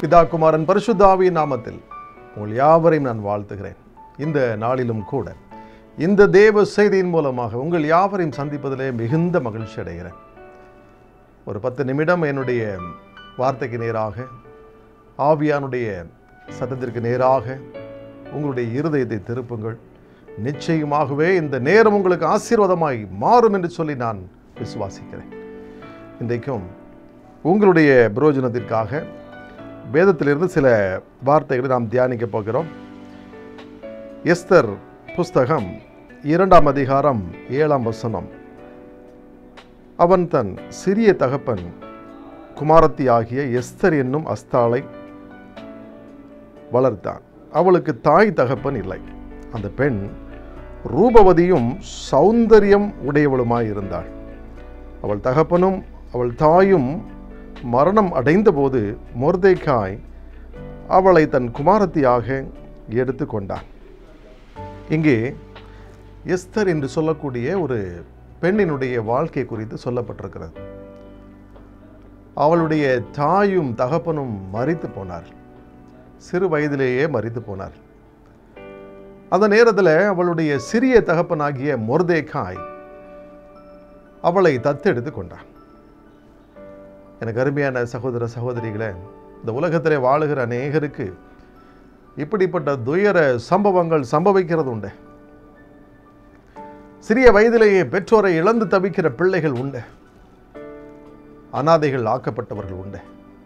பிதா குமாரன் பரிசுத்தாவியின் நாமத்தில் உங்கள் யாவரையும் நான் வாழ்த்துகிறேன் இந்த நாளிலும் கூட இந்த தேவ செய்தியின் மூலமாக உங்கள் யாவரையும் சந்திப்பதிலே மிகுந்த மகிழ்ச்சி அடைகிறேன் ஒரு பத்து நிமிடம் என்னுடைய வார்த்தைக்கு நேராக ஆவியானுடைய சத்தத்திற்கு நேராக உங்களுடைய இருதயத்தை திருப்புங்கள் நிச்சயமாகவே இந்த நேரம் உங்களுக்கு ஆசீர்வாதமாய் மாறும் என்று சொல்லி நான் விசுவாசிக்கிறேன் இன்றைக்கும் உங்களுடைய பிரயோஜனத்திற்காக வேதத்திலிருந்து சில வார்த்தைகளை நாம் தியானிக்க போகிறோம் எஸ்தர் புஸ்தகம் இரண்டாம் அதிகாரம் ஏழாம் வசனம் அவன் தன் சிறிய தகப்பன் குமாரத்தி ஆகிய எஸ்தர் என்னும் அஸ்தாளை வளர்த்தான் அவளுக்கு தாய் தகப்பன் இல்லை அந்த பெண் ரூபவதியும் சௌந்தரியம் உடையவளுமாய் இருந்தாள் அவள் தகப்பனும் அவள் தாயும் மரணம் அடைந்தபோது மொர்தேக்காய் அவளை தன் குமாரத்தியாக எடுத்து கொண்டான் இங்கே எஸ்தர் என்று சொல்லக்கூடிய ஒரு பெண்ணினுடைய வாழ்க்கை குறித்து சொல்லப்பட்டிருக்கிறது அவளுடைய தாயும் தகப்பனும் மறித்து போனார் சிறு வயதிலேயே மறித்து போனார் அந்த நேரத்தில் அவளுடைய சிறிய தகப்பனாகிய மொர்தேக்காய் அவளை தத்தெடுத்து கொண்டான் எனக்கு அருமையான சகோதர சகோதரிகளே இந்த உலகத்திலே வாழுகிற அநேகருக்கு இப்படிப்பட்ட துயர சம்பவங்கள் சம்பவிக்கிறது உண்டு சிறிய வயதிலேயே பெற்றோரை இழந்து தவிக்கிற பிள்ளைகள் உண்டு அனாதைகள் ஆக்கப்பட்டவர்கள் உண்டு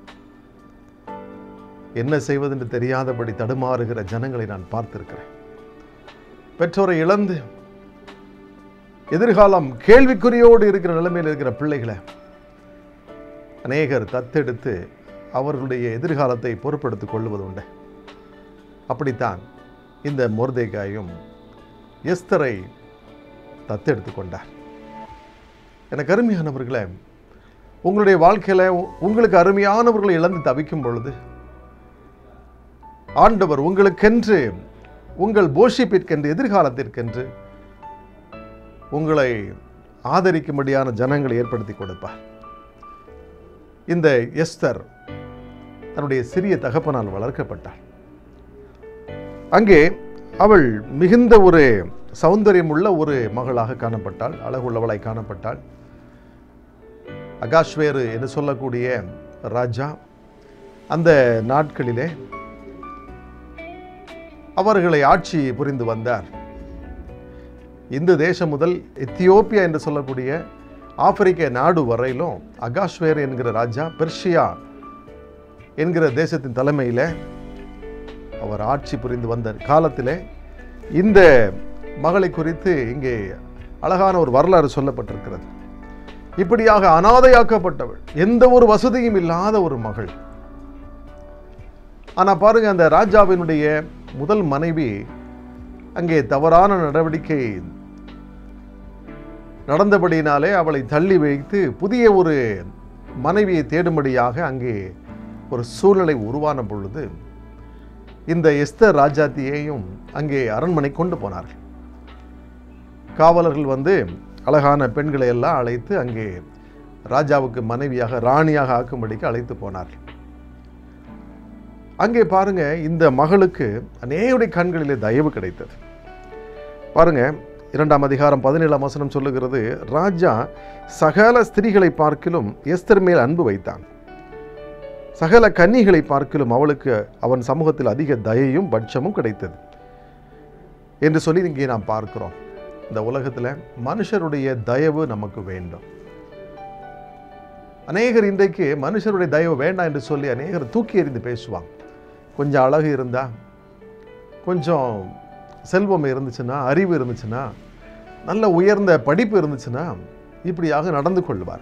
என்ன செய்வதென்று தெரியாதபடி தடுமாறுகிற ஜனங்களை நான் பார்த்திருக்கிறேன் பெற்றோரை இழந்து எதிர்காலம் கேள்விக்குறியோடு இருக்கிற நிலைமையில் இருக்கிற பிள்ளைகளை அநேகர் தத்தெடுத்து அவர்களுடைய எதிர்காலத்தை பொறுப்படுத்திக் கொள்வது உண்டு அப்படித்தான் இந்த மொர்தேகாயும் எஸ்தரை தத்தெடுத்து கொண்டார் எனக்கு அருமையானவர்களே உங்களுடைய வாழ்க்கையில் உங்களுக்கு அருமையானவர்களை இழந்து தவிக்கும் பொழுது ஆண்டவர் உங்களுக்கென்று உங்கள் போஷிப்பிற்கென்று எதிர்காலத்திற்கென்று உங்களை ஆதரிக்கும்படியான ஜனங்களை ஏற்படுத்தி கொடுப்பார் இந்த எஸ்தர் தன்னுடைய சிறிய தகப்பனால் வளர்க்கப்பட்டாள் அங்கே அவள் மிகுந்த ஒரு சௌந்தரியம் உள்ள ஒரு மகளாக காணப்பட்டாள் அழகுள்ளவளாய் காணப்பட்டாள் அகாஷ்வேரு என்று சொல்லக்கூடிய ராஜா அந்த நாட்களிலே அவர்களை ஆட்சி புரிந்து வந்தார் இந்து தேசம் முதல் எத்தியோப்பியா என்று சொல்லக்கூடிய ஆப்பிரிக்க நாடு வரையிலும் அகாஷ்வேர் என்கிற ராஜா பெர்ஷியா என்கிற தேசத்தின் தலைமையில் அவர் ஆட்சி புரிந்து வந்த காலத்திலே இந்த மகளை குறித்து இங்கே அழகான ஒரு வரலாறு சொல்லப்பட்டிருக்கிறது இப்படியாக அனாதையாக்கப்பட்டவள் எந்த ஒரு வசதியும் இல்லாத ஒரு மகள் ஆனால் பாருங்க அந்த ராஜாவினுடைய முதல் மனைவி அங்கே தவறான நடவடிக்கை நடந்தபடியினாலே அவளை தள்ளி வைத்து புதிய ஒரு மனைவியை தேடும்படியாக அங்கே ஒரு சூழ்நிலை உருவான பொழுது இந்த எஸ்தர் ராஜாத்தியையும் அங்கே அரண்மனை கொண்டு போனார்கள் காவலர்கள் வந்து அழகான பெண்களை எல்லாம் அழைத்து அங்கே ராஜாவுக்கு மனைவியாக ராணியாக ஆக்கும்படிக்கு அழைத்து போனார்கள் அங்கே பாருங்க இந்த மகளுக்கு அநேகருடைய கண்களிலே தயவு கிடைத்தது பாருங்க இரண்டாம் அதிகாரம் பதினேழாம் வசனம் சொல்லுகிறது ராஜா சகல ஸ்திரீகளை பார்க்கிலும் எஸ்தர் மேல் அன்பு வைத்தான் சகல கன்னிகளை பார்க்கிலும் அவளுக்கு அவன் சமூகத்தில் அதிக தயையும் பட்சமும் கிடைத்தது என்று சொல்லி இங்கே நாம் பார்க்கிறோம் இந்த உலகத்தில் மனுஷருடைய தயவு நமக்கு வேண்டும் அநேகர் இன்றைக்கு மனுஷருடைய தயவு வேண்டாம் என்று சொல்லி அநேகர் தூக்கி எறிந்து பேசுவாங்க கொஞ்சம் அழகு இருந்தா கொஞ்சம் செல்வம் இருந்துச்சுன்னா அறிவு இருந்துச்சுன்னா நல்ல உயர்ந்த படிப்பு இருந்துச்சுன்னா இப்படியாக நடந்து கொள்வார்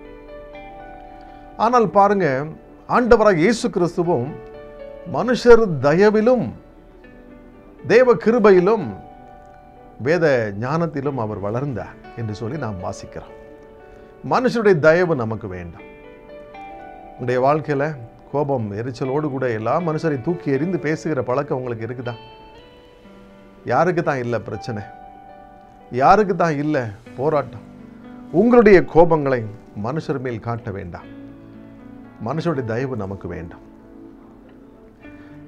ஆனால் பாருங்க ஆண்டவராக இயேசு கிறிஸ்துவும் மனுஷர் தயவிலும் தேவ கிருபையிலும் வேத ஞானத்திலும் அவர் வளர்ந்தார் என்று சொல்லி நாம் வாசிக்கிறோம் மனுஷருடைய தயவு நமக்கு வேண்டாம் உங்களுடைய வாழ்க்கையில் கோபம் எரிச்சலோடு கூட எல்லா மனுஷரையும் தூக்கி எறிந்து பேசுகிற பழக்கம் உங்களுக்கு இருக்குதா யாருக்கு தான் இல்லை பிரச்சனை யாருக்கு தான் இல்லை போராட்டம் உங்களுடைய கோபங்களை மனுஷர் மேல் காட்ட வேண்டாம் மனுஷருடைய தயவு நமக்கு வேண்டாம்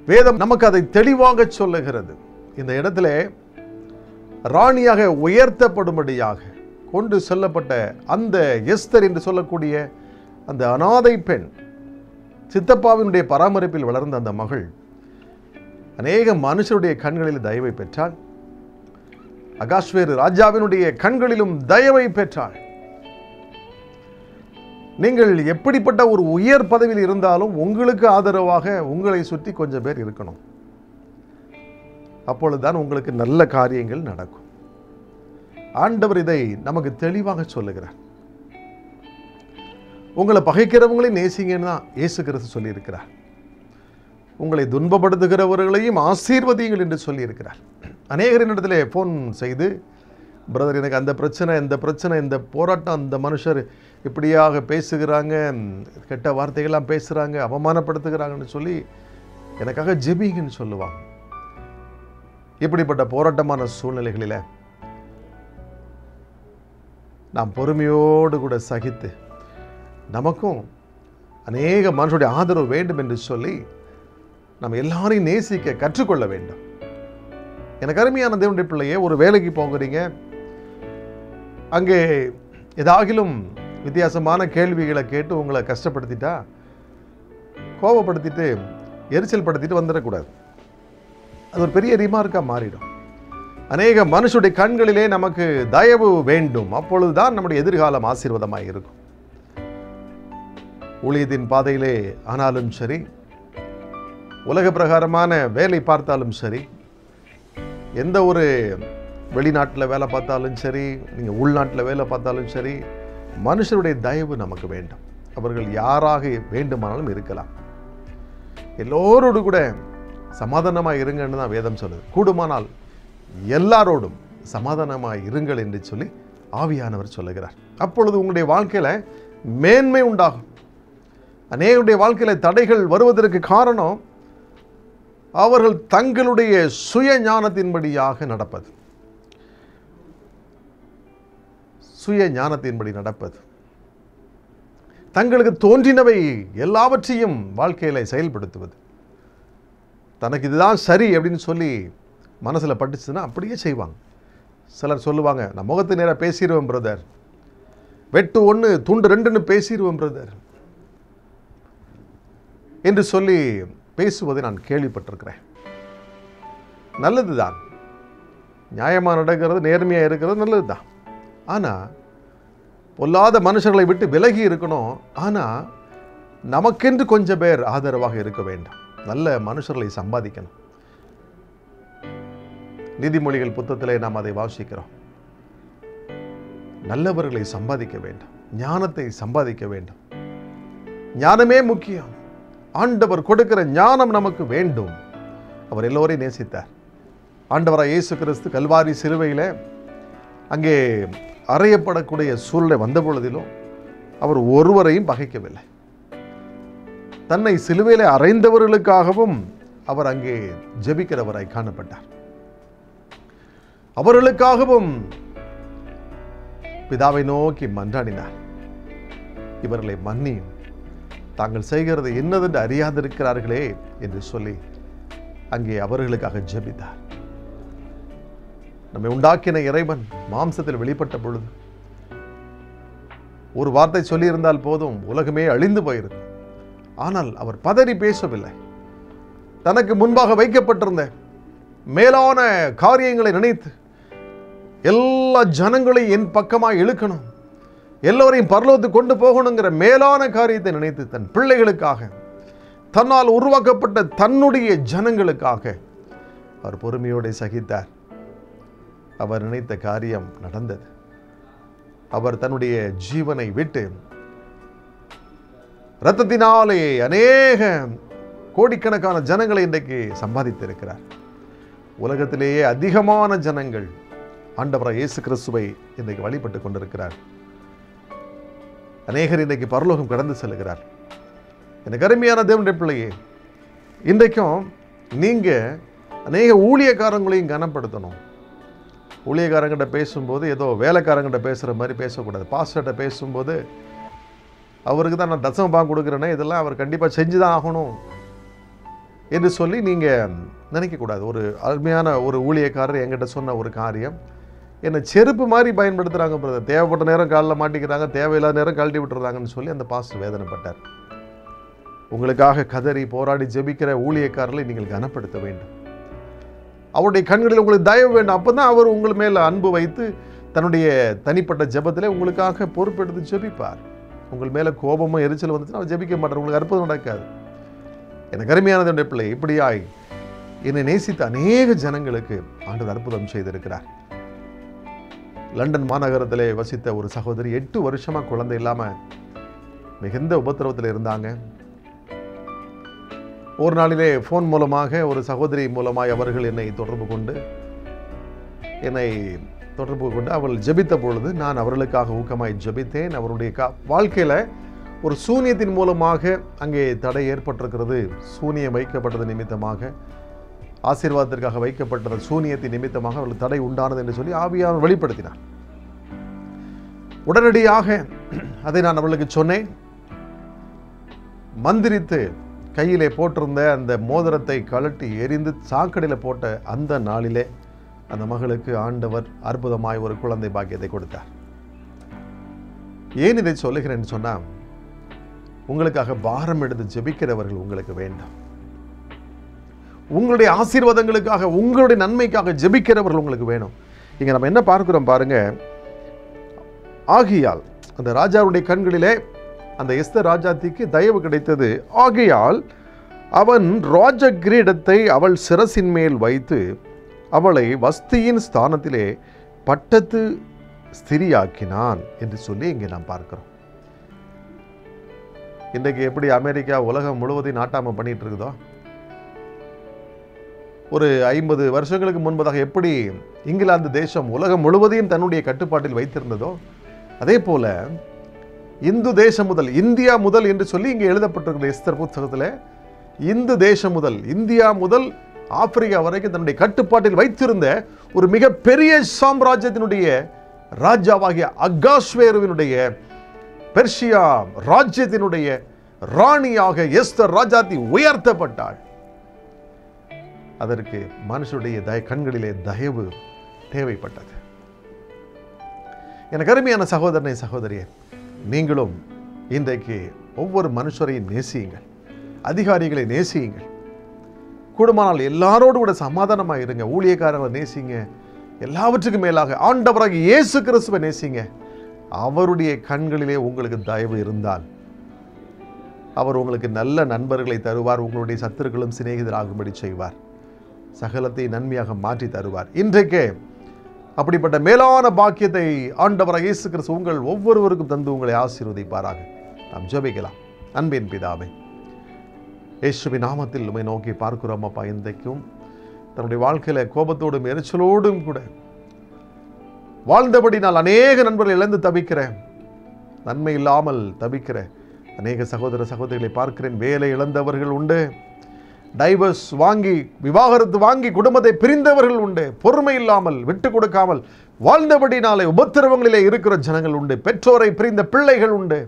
வேதம் நமக்கு அதை தெளிவாக சொல்லுகிறது இந்த இடத்துல ராணியாக உயர்த்தப்படும்படியாக கொண்டு செல்லப்பட்ட அந்த எஸ்தர் என்று சொல்லக்கூடிய அந்த அனாதை பெண் சித்தப்பாவினுடைய பராமரிப்பில் வளர்ந்த அந்த மகள் அநேக மனுஷருடைய கண்களில் தயவை பெற்றாள் அகாஸ்வேரு ராஜாவினுடைய கண்களிலும் தயவை பெற்றாள் நீங்கள் எப்படிப்பட்ட ஒரு உயர் பதவியில் இருந்தாலும் உங்களுக்கு ஆதரவாக உங்களை சுற்றி கொஞ்சம் பேர் இருக்கணும் அப்பொழுதுதான் உங்களுக்கு நல்ல காரியங்கள் நடக்கும் ஆண்டவர் இதை நமக்கு தெளிவாக சொல்லுகிறார் உங்களை பகைக்கிறவங்களை நேசிங்கன்னு தான் இயேசு கிறிஸ்து சொல்லியிருக்கிறார் உங்களை துன்பப்படுத்துகிறவர்களையும் ஆசீர்வதியுங்கள் என்று சொல்லியிருக்கிறார் அநேகரின் இடத்துல ஃபோன் செய்து பிரதர் எனக்கு அந்த பிரச்சனை இந்த பிரச்சனை இந்த போராட்டம் அந்த மனுஷர் இப்படியாக பேசுகிறாங்க கெட்ட வார்த்தைகள்லாம் பேசுகிறாங்க அவமானப்படுத்துகிறாங்கன்னு சொல்லி எனக்காக ஜெபிங்கன்னு சொல்லுவாங்க இப்படிப்பட்ட போராட்டமான சூழ்நிலைகளில் நாம் பொறுமையோடு கூட சகித்து நமக்கும் அநேக மனுஷருடைய ஆதரவு வேண்டும் என்று சொல்லி நம்ம எல்லாரையும் நேசிக்க கற்றுக்கொள்ள வேண்டும் எனக்கு அருமையான தேவனுடைய பிள்ளையே ஒரு வேலைக்கு போகிறீங்க அங்கே ஏதாகிலும் வித்தியாசமான கேள்விகளை கேட்டு உங்களை கஷ்டப்படுத்திட்டா கோபப்படுத்திட்டு எரிச்சல் படுத்திட்டு வந்துடக்கூடாது அது ஒரு பெரிய ரிமார்க்காக மாறிடும் அநேக மனுஷருடைய கண்களிலே நமக்கு தயவு வேண்டும் அப்பொழுதுதான் நம்முடைய எதிர்காலம் ஆசீர்வாதமாக இருக்கும் ஊழியத்தின் பாதையிலே ஆனாலும் சரி உலக பிரகாரமான வேலை பார்த்தாலும் சரி எந்த ஒரு வெளிநாட்டில் வேலை பார்த்தாலும் சரி நீங்கள் உள்நாட்டில் வேலை பார்த்தாலும் சரி மனுஷருடைய தயவு நமக்கு வேண்டும் அவர்கள் யாராக வேண்டுமானாலும் இருக்கலாம் எல்லோரோடு கூட சமாதானமாக இருங்கன்னு தான் வேதம் சொல்லுது கூடுமானால் எல்லாரோடும் சமாதானமாக இருங்கள் என்று சொல்லி ஆவியானவர் சொல்லுகிறார் அப்பொழுது உங்களுடைய வாழ்க்கையில் மேன்மை உண்டாகும் அநேகருடைய வாழ்க்கையில் தடைகள் வருவதற்கு காரணம் அவர்கள் தங்களுடைய சுய ஞானத்தின்படியாக நடப்பது சுய ஞானத்தின்படி நடப்பது தங்களுக்கு தோன்றினவை எல்லாவற்றையும் வாழ்க்கையில் செயல்படுத்துவது தனக்கு இதுதான் சரி அப்படின்னு சொல்லி மனசில் பட்டுச்சுன்னா அப்படியே செய்வாங்க சிலர் சொல்லுவாங்க நான் முகத்து நேராக பேசிடுவேன் பிரதர் வெட்டு ஒன்று துண்டு ரெண்டுன்னு பேசிடுவேன் பிரதர் என்று சொல்லி பேசுவதை நான் கேள்விப்பட்டிருக்கிறேன் நல்லது தான் நியாயமாக நடக்கிறது நேர்மையாக இருக்கிறது நல்லது தான் ஆனால் பொல்லாத மனுஷர்களை விட்டு விலகி இருக்கணும் ஆனால் நமக்கென்று கொஞ்சம் பேர் ஆதரவாக இருக்க வேண்டும் நல்ல மனுஷர்களை சம்பாதிக்கணும் நீதிமொழிகள் புத்தகத்திலே நாம் அதை வாசிக்கிறோம் நல்லவர்களை சம்பாதிக்க வேண்டும் ஞானத்தை சம்பாதிக்க வேண்டும் ஞானமே முக்கியம் ஆண்டவர் கொடுக்கிற ஞானம் நமக்கு வேண்டும் அவர் எல்லோரையும் நேசித்தார் ஆண்டவராக இயேசு கிறிஸ்து கல்வாரி சிலுவையில் அங்கே அறையப்படக்கூடிய சூழ்நிலை வந்த பொழுதிலும் அவர் ஒருவரையும் பகைக்கவில்லை தன்னை சிலுவையில் அறைந்தவர்களுக்காகவும் அவர் அங்கே ஜெபிக்கிறவராய் காணப்பட்டார் அவர்களுக்காகவும் பிதாவை நோக்கி மன்றாடினார் இவர்களை மன்னியும் தாங்கள் செய்கிறது என்னதென்று அறியாதிருக்கிறார்களே என்று சொல்லி அங்கே அவர்களுக்காக ஜெபித்தார் நம்மை உண்டாக்கின இறைவன் மாம்சத்தில் வெளிப்பட்ட பொழுது ஒரு வார்த்தை சொல்லியிருந்தால் போதும் உலகமே அழிந்து போயிருக்கும் ஆனால் அவர் பதறி பேசவில்லை தனக்கு முன்பாக வைக்கப்பட்டிருந்த மேலான காரியங்களை நினைத்து எல்லா ஜனங்களையும் என் பக்கமாக இழுக்கணும் எல்லோரையும் பரலோத்து கொண்டு போகணுங்கிற மேலான காரியத்தை நினைத்து தன் பிள்ளைகளுக்காக தன்னால் உருவாக்கப்பட்ட தன்னுடைய ஜனங்களுக்காக அவர் பொறுமையோடு சகித்தார் அவர் நினைத்த காரியம் நடந்தது அவர் தன்னுடைய ஜீவனை விட்டு இரத்தத்தினாலே அநேக கோடிக்கணக்கான ஜனங்களை இன்றைக்கு சம்பாதித்திருக்கிறார் உலகத்திலேயே அதிகமான ஜனங்கள் ஆண்டவராக இயேசு கிறிஸ்துவை இன்றைக்கு வழிபட்டு கொண்டிருக்கிறார் அநேகர் இன்றைக்கு பரலோகம் கடந்து செல்கிறார் எனக்கு அருமையான தேவனுடைய பிள்ளையே இன்றைக்கும் நீங்கள் அநேக ஊழியக்காரங்களையும் கனப்படுத்தணும் ஊழியக்காரங்கிட்ட பேசும்போது ஏதோ வேலைக்காரங்கிட்ட பேசுகிற மாதிரி பேசக்கூடாது பாஸ்டர்கிட்ட பேசும்போது அவருக்கு தான் நான் தசம பாகம் கொடுக்குறேனே இதெல்லாம் அவர் கண்டிப்பாக செஞ்சு தான் ஆகணும் என்று சொல்லி நீங்கள் நினைக்கக்கூடாது ஒரு அருமையான ஒரு ஊழியக்காரர் என்கிட்ட சொன்ன ஒரு காரியம் என்னை செருப்பு மாதிரி பயன்படுத்துகிறாங்க பிரதர் தேவைப்பட்ட நேரம் காலில் மாட்டிக்கிறாங்க தேவையில்லாத நேரம் கழட்டி விட்டுறாங்கன்னு சொல்லி அந்த பாஸ்டர் வேதனைப்பட்டார் உங்களுக்காக கதறி போராடி ஜெபிக்கிற ஊழியக்காரர்களை நீங்கள் கனப்படுத்த வேண்டும் அவருடைய கண்களில் உங்களுக்கு தயவு வேண்டும் அப்போ தான் அவர் உங்கள் மேலே அன்பு வைத்து தன்னுடைய தனிப்பட்ட ஜெபத்தில் உங்களுக்காக பொறுப்பெடுத்து ஜெபிப்பார் உங்கள் மேலே கோபமும் எரிச்சல் வந்துச்சுன்னா அவர் ஜெபிக்க மாட்டார் உங்களுக்கு அற்புதம் நடக்காது எனக்கு அருமையானது பிள்ளை இப்படியாய் என்னை நேசித்த அநேக ஜனங்களுக்கு ஆண்டவர் அற்புதம் செய்திருக்கிறார் லண்டன் மாநகரத்திலே வசித்த ஒரு சகோதரி எட்டு வருஷமா குழந்தை இல்லாம மிகுந்த உபத்திரவத்தில் இருந்தாங்க ஒரு நாளிலே ஃபோன் மூலமாக ஒரு சகோதரி மூலமாய் அவர்கள் என்னை தொடர்பு கொண்டு என்னை தொடர்பு கொண்டு அவள் ஜெபித்த பொழுது நான் அவர்களுக்காக ஊக்கமாய் ஜெபித்தேன் அவருடைய கா வாழ்க்கையில் ஒரு சூனியத்தின் மூலமாக அங்கே தடை ஏற்பட்டிருக்கிறது சூனியம் வைக்கப்பட்டது நிமித்தமாக ஆசீர்வாதத்திற்காக வைக்கப்பட்டது சூனியத்தின் நிமித்தமாக அவர்களுக்கு தடை உண்டானது என்று சொல்லி ஆவியானவர் வெளிப்படுத்தினார் உடனடியாக அதை நான் அவளுக்கு சொன்னேன் மந்திரித்து கையிலே போட்டிருந்த அந்த மோதிரத்தை கழட்டி எரிந்து சாக்கடையில் போட்ட அந்த நாளிலே அந்த மகளுக்கு ஆண்டவர் அற்புதமாய் ஒரு குழந்தை பாக்கியத்தை கொடுத்தார் ஏன் இதை சொல்லுகிறேன்னு சொன்னா உங்களுக்காக பாரம் எடுத்து ஜெபிக்கிறவர்கள் உங்களுக்கு வேண்டாம் உங்களுடைய ஆசீர்வாதங்களுக்காக உங்களுடைய நன்மைக்காக ஜெபிக்கிறவர்கள் உங்களுக்கு வேணும் இங்க நம்ம என்ன பார்க்கிறோம் பாருங்க ஆகியால் அந்த ராஜாவுடைய கண்களிலே அந்த எஸ்தர் ராஜாத்திக்கு தயவு கிடைத்தது ஆகையால் அவன் ராஜ கிரீடத்தை அவள் சிரசின் மேல் வைத்து அவளை வஸ்தியின் ஸ்தானத்திலே பட்டத்து ஸ்திரியாக்கினான் என்று சொல்லி இங்கே நாம் பார்க்கிறோம் இன்றைக்கு எப்படி அமெரிக்கா உலகம் முழுவதையும் நாட்டாம பண்ணிட்டு இருக்குதோ ஒரு ஐம்பது வருஷங்களுக்கு முன்பதாக எப்படி இங்கிலாந்து தேசம் உலகம் முழுவதையும் தன்னுடைய கட்டுப்பாட்டில் வைத்திருந்ததோ அதே போல இந்து தேசம் முதல் இந்தியா முதல் என்று சொல்லி இங்கே எழுதப்பட்டிருக்கிற எஸ்தர் புத்தகத்தில் இந்து தேசம் முதல் இந்தியா முதல் ஆப்பிரிக்கா வரைக்கும் தன்னுடைய கட்டுப்பாட்டில் வைத்திருந்த ஒரு மிகப்பெரிய சாம்ராஜ்யத்தினுடைய ராஜாவாகிய அகாஸ்வேருவினுடைய பெர்ஷியா ராஜ்யத்தினுடைய ராணியாக எஸ்தர் ராஜாத்தி உயர்த்தப்பட்டாள் அதற்கு மனுஷனுடைய தய கண்களிலே தயவு தேவைப்பட்டது எனக்கு அருமையான சகோதரனை சகோதரியே நீங்களும் இன்றைக்கு ஒவ்வொரு மனுஷரையும் நேசியுங்கள் அதிகாரிகளை நேசியுங்கள் கூடுமானால் எல்லாரோடு கூட சமாதானமாக இருங்க ஊழியக்காரங்களை நேசிங்க எல்லாவற்றுக்கும் மேலாக ஆண்டவராக இயேசு கிறிஸ்துவை நேசிங்க அவருடைய கண்களிலே உங்களுக்கு தயவு இருந்தால் அவர் உங்களுக்கு நல்ல நண்பர்களை தருவார் உங்களுடைய சத்துருக்களும் சிநேகிதராகும்படி செய்வார் சகலத்தை நன்மையாக மாற்றி தருவார் இன்றைக்கே அப்படிப்பட்ட மேலான பாக்கியத்தை ஆண்டவராக இயேசு கிறிஸ்து உங்கள் ஒவ்வொருவருக்கும் தந்து உங்களை ஆசீர்வதிப்பாராக நாம் ஜெபிக்கலாம் அன்பின் பிதாவே இயேசுவின் நாமத்தில் உமை நோக்கி பார்க்கிறோம் அப்பா இன்றைக்கும் தன்னுடைய வாழ்க்கையில கோபத்தோடும் எரிச்சலோடும் கூட வாழ்ந்தபடி நான் அநேக நண்பர்கள் இழந்து தவிக்கிறேன் நன்மை இல்லாமல் தவிக்கிற அநேக சகோதர சகோதரிகளை பார்க்கிறேன் வேலை இழந்தவர்கள் உண்டு டைவர்ஸ் வாங்கி விவாகரத்து வாங்கி குடும்பத்தை பிரிந்தவர்கள் உண்டு பொறுமை இல்லாமல் விட்டு கொடுக்காமல் வாழ்ந்தபடினாலே உபத்திரவங்களிலே இருக்கிற ஜனங்கள் உண்டு பெற்றோரை பிரிந்த பிள்ளைகள் உண்டு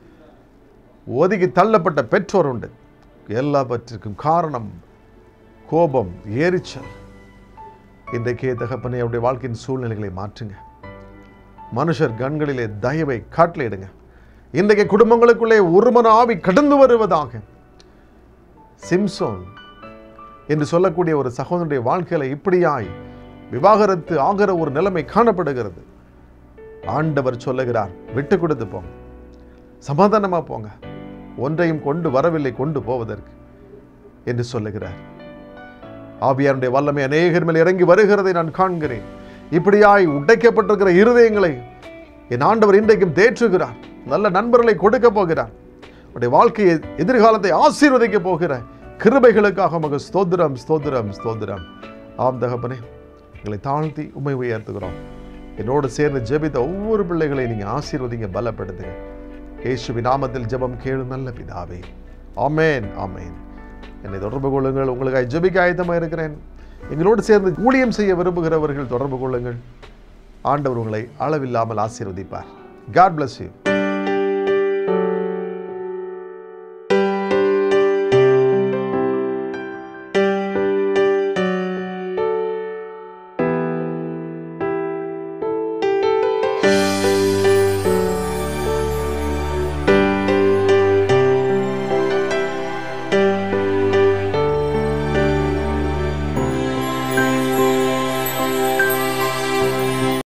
ஒதுக்கி தள்ளப்பட்ட பெற்றோர் உண்டு எல்லாவற்றிற்கும் காரணம் கோபம் எரிச்சல் இன்றைக்கே தகப்பனே அவருடைய வாழ்க்கையின் சூழ்நிலைகளை மாற்றுங்க மனுஷர் கண்களிலே தயவை காட்டலிடுங்க இன்றைக்கு குடும்பங்களுக்குள்ளே ஒருமன ஆவி கடந்து வருவதாக சிம்சோன் என்று சொல்லக்கூடிய ஒரு சகோதரனுடைய வாழ்க்கையில இப்படியாய் விவாகரத்து ஆகிற ஒரு நிலைமை காணப்படுகிறது ஆண்டவர் சொல்லுகிறார் விட்டு கொடுத்து போங்க சமாதானமா போங்க ஒன்றையும் கொண்டு வரவில்லை கொண்டு போவதற்கு என்று சொல்லுகிறார் ஆவியாருடைய வல்லமை அநேகர் மேல் இறங்கி வருகிறதை நான் காண்கிறேன் இப்படியாய் உடைக்கப்பட்டிருக்கிற இருதயங்களை என் ஆண்டவர் இன்றைக்கும் தேற்றுகிறார் நல்ல நண்பர்களை கொடுக்க போகிறார் உடைய வாழ்க்கையை எதிர்காலத்தை ஆசீர்வதிக்க போகிற கிருபைகளுக்காக உமக்கு ஸ்தோத்திரம் ஸ்தோத்திரம் ஸ்தோத்திரம் ஆம் தகப்பனே எங்களை தாழ்த்தி உண்மை உயர்த்துகிறோம் என்னோடு சேர்ந்து ஜெபித்த ஒவ்வொரு பிள்ளைகளையும் நீங்க ஆசீர்வதிங்க பலப்படுத்துங்க இயேசுவின் நாமத்தில் ஜெபம் கேளு நல்ல பிதாவே ஆமேன் ஆமேன் என்னை தொடர்பு கொள்ளுங்கள் உங்களுக்காக ஜெபிக்க ஆயத்தமாக இருக்கிறேன் எங்களோடு சேர்ந்து ஊழியம் செய்ய விரும்புகிறவர்கள் தொடர்பு கொள்ளுங்கள் ஆண்டவர் உங்களை அளவில்லாமல் ஆசீர்வதிப்பார் காட் bless you